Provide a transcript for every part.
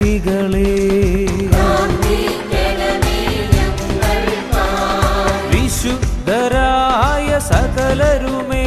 ികളെ വിശുദ്ധരായ സകലരുമേ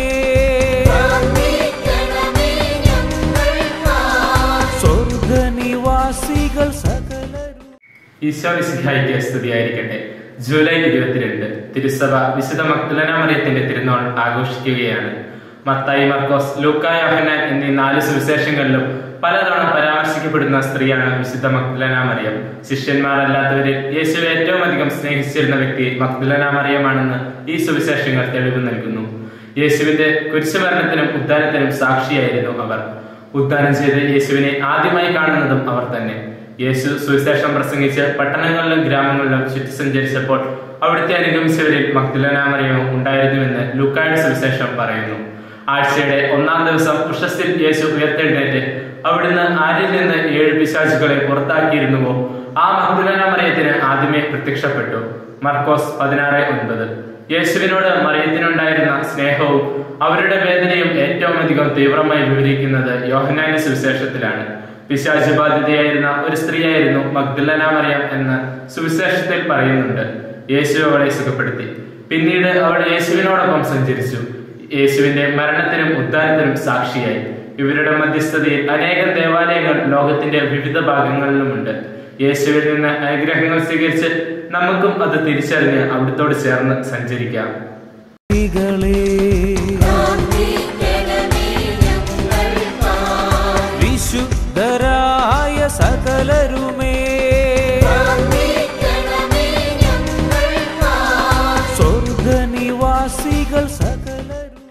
സ്വർഗനിവാസികൾ സകലരും ഈശോ വിശുദ്ധായിക്ക് സ്തുതിയായിരിക്കട്ടെ ജൂലൈ ഇരുപത്തിരണ്ട് തിരുസഭ വിശുദ്ധ മക്ദലന മറിയത്തിന്റെ തിരുനാൾ ആഘോഷിക്കുകയാണ് മത്തായി മർക്കോസ് ലൂക്കായ യോഹന്നാൻ എന്നീ നാല് സുവിശേഷങ്ങളിലും പലതവണ പരാമർശിക്കപ്പെടുന്ന സ്ത്രീയാണ് വിശുദ്ധ മക്ദലന മറിയം ശിഷ്യന്മാരല്ലാത്തവരിൽ യേശുവെ ഏറ്റവും അധികം സ്നേഹിച്ചിരുന്ന വ്യക്തി മക്ദലന മറിയമാണെന്ന് ഈ സുവിശേഷങ്ങൾ തെളിവ് നൽകുന്നു യേശുവിന്റെ കുരിശുമരണത്തിനും ഉദ്ധാനത്തിനും സാക്ഷിയായിരുന്നു അവർ ഉദ്ധാനം ചെയ്ത യേശുവിനെ ആദ്യമായി കാണുന്നതും അവർ തന്നെ യേശു സുവിശേഷം പ്രസംഗിച്ച് പട്ടണങ്ങളിലും ഗ്രാമങ്ങളിലും ചുറ്റി സഞ്ചരിച്ചപ്പോൾ അവിടുത്തെ അനുഗമിച്ചവരിൽ മക്ദുലനാമറിയവും ഉണ്ടായിരുന്നുവെന്ന് ലുക്കായുടെ സുവിശേഷം പറയുന്നു ആഴ്ചയുടെ ഒന്നാം ദിവസം ഉഷസ്സിൽ യേശു ഉയർത്തെഴുന്നേറ്റ് അവിടുന്ന് ആരിൽ നിന്ന് ഏഴ് പിശാചുകളെ പുറത്താക്കിയിരുന്നുവോ ആ മക്ദുലനാമറിയത്തിന് ആദ്യമേ പ്രത്യക്ഷപ്പെട്ടു മർക്കോസ് പതിനാറ് ഒൻപത് യേശുവിനോട് മറിയത്തിനുണ്ടായിരുന്ന സ്നേഹവും അവരുടെ വേദനയും ഏറ്റവും അധികം തീവ്രമായി വിവരിക്കുന്നത് യോഹനാന്റെ സുവിശേഷത്തിലാണ് പിശാച് ബാധിതയായിരുന്ന ഒരു സ്ത്രീയായിരുന്നു മഗ്ദലന മറിയം എന്ന് സുവിശേഷത്തിൽ പറയുന്നുണ്ട് യേശു അവളെ സുഖപ്പെടുത്തി പിന്നീട് അവൾ യേശുവിനോടൊപ്പം സഞ്ചരിച്ചു യേശുവിന്റെ മരണത്തിനും ഉദ്ധാനത്തിനും സാക്ഷിയായി ഇവരുടെ മധ്യസ്ഥതയിൽ അനേകം ദേവാലയങ്ങൾ ലോകത്തിന്റെ വിവിധ ഭാഗങ്ങളിലുമുണ്ട് യേശുവിൽ നിന്ന് അനുഗ്രഹങ്ങൾ സ്വീകരിച്ച് നമുക്കും അത് തിരിച്ചറിഞ്ഞ് അവിടുത്തോട് ചേർന്ന് സഞ്ചരിക്കാം ികളെ